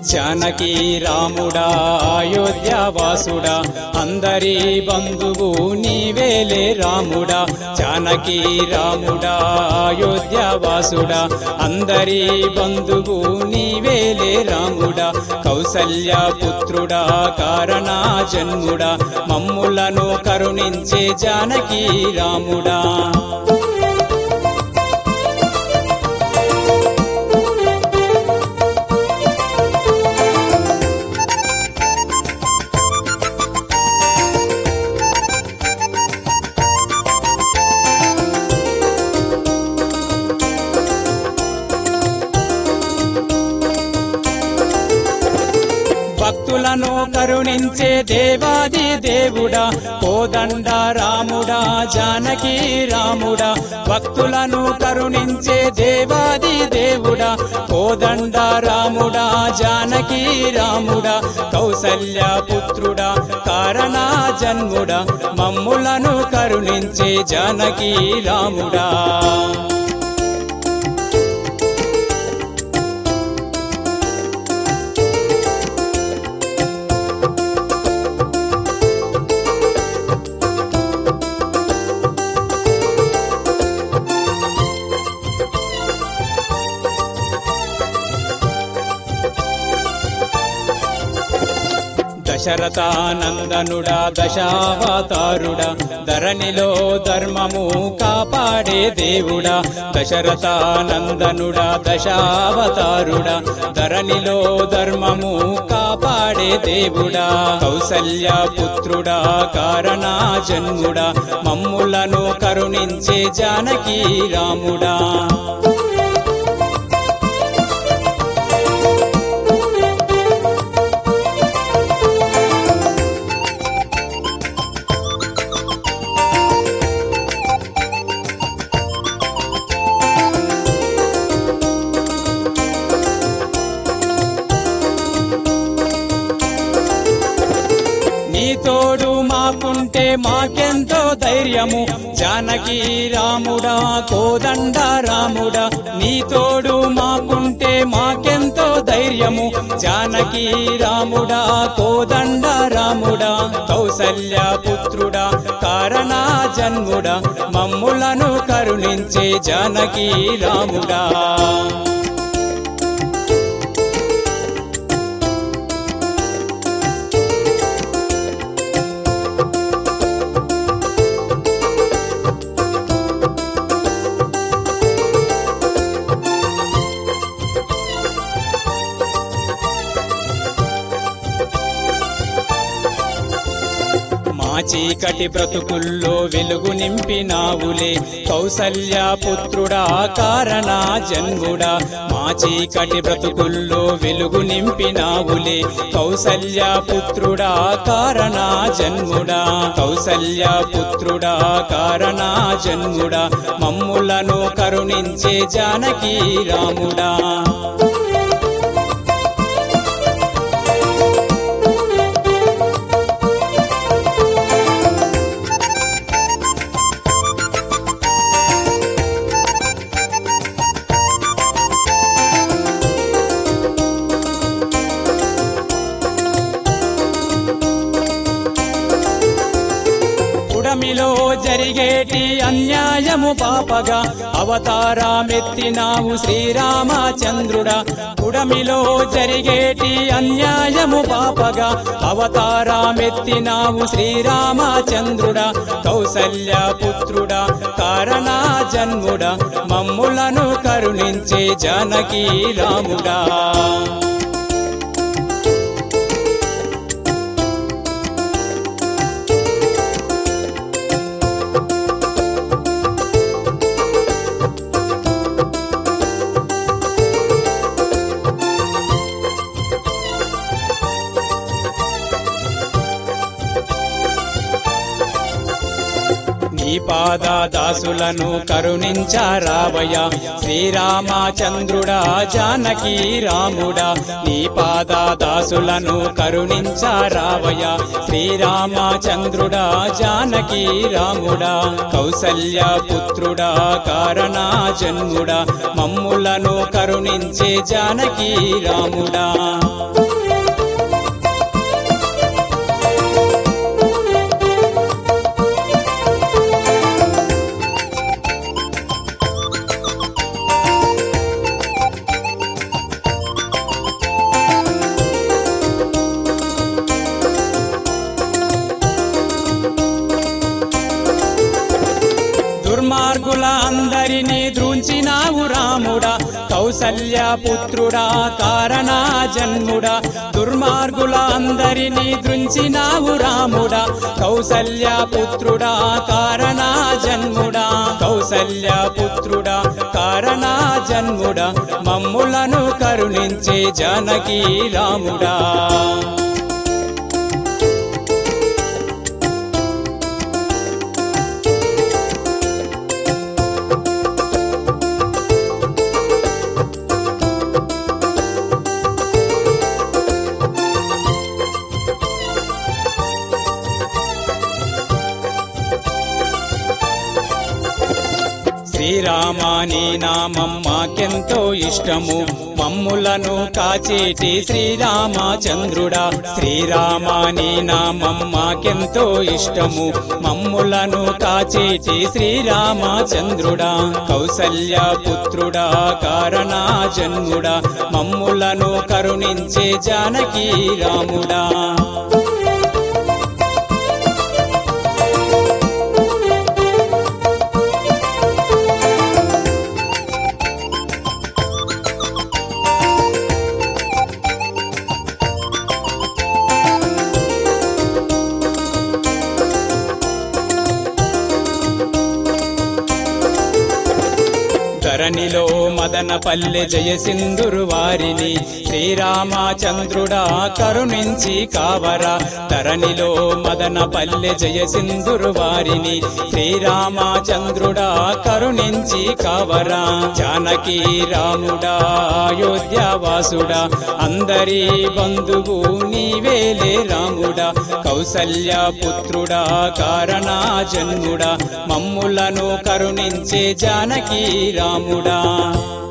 జానకి రాముడా అయోధ్యవాసుడా అందరి బంధువు నీవేలే రాముడా జానకి రాముడా అయోధ్యవాసుడా అందరి బంధువు నీవేలే రాముడా కౌసల్య పుత్రుడా కారణ జన్ముడా మమ్ములను కరుణించే జానకి రాముడా భక్తులను కరుణించే దేవాది దేవుడా కోదండ రాముడా జానకి రాముడా భక్తులను కరుణించే దేవాది దేవుడా కోదండ రాముడా జానకి రాముడా కౌసల్య పుత్రుడా కారణ జన్ముడా మమ్ములను కరుణించే జానకి రాముడా దశరథానందనుడా దశావతారుడా ధరణిలో ధర్మము కాపాడే దేవుడా దశరథానందనుడా దశావతారుడా ధరణిలో ధర్మము కాపాడే దేవుడా కౌసల్య పుత్రుడా కారణ జన్ముడా మమ్ములను కరుణించే జానకి రాముడా నీ తోడు మాకుంటే మాకెంతో ధైర్యము జానకి రాముడా కోదండ రాముడా నీ తోడు మాకుంటే మాకెంతో ధైర్యము జానకి రాముడా కోదండ రాముడా కౌసల్య పుత్రుడా కారణ జన్ముడా మమ్ములను కరుణించే జానకి రాముడా మా చీకటి బ్రతుకుల్లో వెలుగు నింపినావులే కౌసల్య పుత్రుడా కారణ జన్ముడా మా చీకటి బ్రతుకుల్లో వెలుగు నింపినావులే కౌసల్య పుత్రుడా కారణ జన్ముడా కౌసల్య పుత్రుడా కారణ జన్ముడా మమ్ములను కరుణించే జానకి రాముడా పుడమిలో జరిగేటి అన్యాయము పాపగా అవతారమెత్తినావు శ్రీరామచంద్రుడా పుడమిలో జరిగేటి అన్యాయము పాపగా అవతారమెత్తినావు శ్రీరామచంద్రుడా కౌసల్య పుత్రుడా కారణ జన్ముడా మమ్ములను కరుణించే జానకి రాముడా నీ నీ పాద దాసులను కరుణించారావయ శ్రీరామచంద్రుడా జానకి రాముడా నీ పాద దాసులను కరుణించారావయ శ్రీరామచంద్రుడా జానకి రాముడా కౌసల్య పుత్రుడా కారణ జన్ముడా మమ్ములను కరుణించే జానకి రాముడా దుర్మార్గుల అందరినీ ద్రుంచినావు రాముడా కౌసల్య పుత్రుడా కారణ జన్ముడా దుర్మార్గుల అందరినీ ద్రుంచినావు రాముడా కౌసల్య పుత్రుడా కారణ జన్ముడా కౌసల్య పుత్రుడా కారణ జన్ముడా మమ్ములను కరుణించే జానకి రాముడా శ్రీరామాని నామం మాకెంతో ఇష్టము మమ్ములను కాచేటి శ్రీరామచంద్రుడా శ్రీరామాని నామం మాకెంతో ఇష్టము మమ్ములను కాచేటి శ్రీరామచంద్రుడా కౌసల్య పుత్రుడా కారణ జన్ముడా మమ్ములను కరుణించే జానకి రాముడా ధరణిలో మదన పల్లె జయసింధురు వారిని శ్రీరామచంద్రుడా కరుణించి కావరా ధరణిలో మదన పల్లె జయసింధురు వారిని శ్రీరామచంద్రుడా కరుణించి కావరా జానకి రాముడా అయోధ్యవాసుడా అందరి బంధువు నీవేలే రాముడా కౌసల్య పుత్రుడా కారణ జన్ముడా మమ్ములను కరుణించే జానకి రాముడా